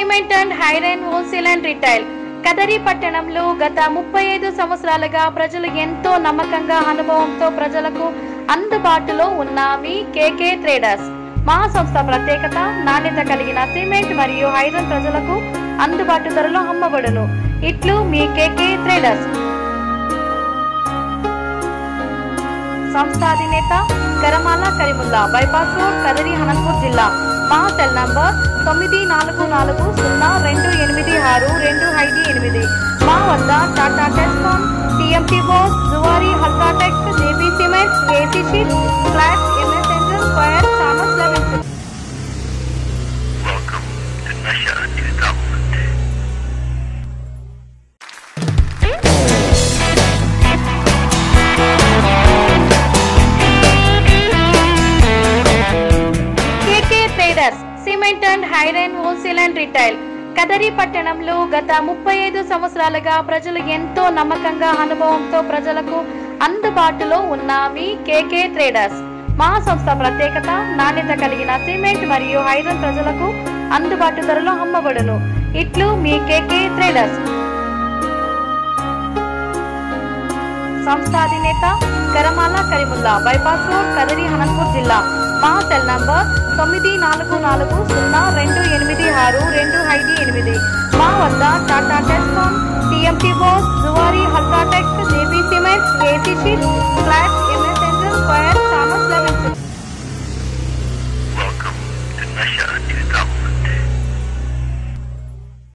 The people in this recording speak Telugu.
Cement and iron wholesale and retail Kadiri పట్టణంలో గత ముప్పై ఐదు సంవత్సరాలుగా ప్రజలు ఎంతో నమ్మకంగా అనుభవంతో ప్రజలకు అందుబాటులో ఉన్నవి కేకే ట్రేడర్స్ మా సంస్థ ప్రత్యేకత నాణ్యత కలిగిన సిమెంట్ మరియు ఐరన్ ప్రజలకు అందుబాటు ధరలో అమ్మబడును ఇట్లు మీ కేకే ట్రేడర్స్ సంస్థ అధినేత కరమాల కరీముల్లా బైపాస్ రోడ్ కదరి హనంపూర్ జిల్లా మా సెల్ నంబర్ తొమ్మిది నాలుగు నాలుగు సున్నా రెండు ఎనిమిది ఆరు రెండు ఐదు ఎనిమిది మా వద్ద టాటా టెస్కాన్ టిఎంటీ బోస్ Zuari UltraTech JB cement AC sheet flat MS ఎంజన్ ఫైర్ థామస్ లెవెన్ Welcome to Nasha Development. KK traders cement and iron wholesale and retail Kadiri పట్టణంలో గత ముప్పై ఐదు సంవత్సరాలుగా ప్రజలు ఎంతో నమ్మకంగా అనుభవంతో ప్రజలకు అందుబాటులో ఉన్నవి కేకే ట్రేడర్స్ మా సంస్థ ప్రత్యేకత నాణ్యత కలిగిన సిమెంట్ మరియు ఐరన్ ప్రజలకు అందుబాటు ధరలో అమ్మబడును ఇట్లు మీ కేకే ట్రేడర్స్ సంస్థ అధినేత కరమాల కరీముల్లా బైపాస్ రోడ్ కదరి హనంపూర్ జిల్లా మా సెల్ నంబర్ తొమ్మిది నాలుగు నాలుగు సున్నా రెండు ఎనిమిది ఆరు రెండు ఐదు ఎనిమిది మా వద్ద టాటా టెస్కాన్ టిఎంటీ బోస్ Zuari UltraTech JB cement AC sheet flat MS ఎంజన్ ఫైర్ థామస్ లెవెన్ Welcome to Nasha Development.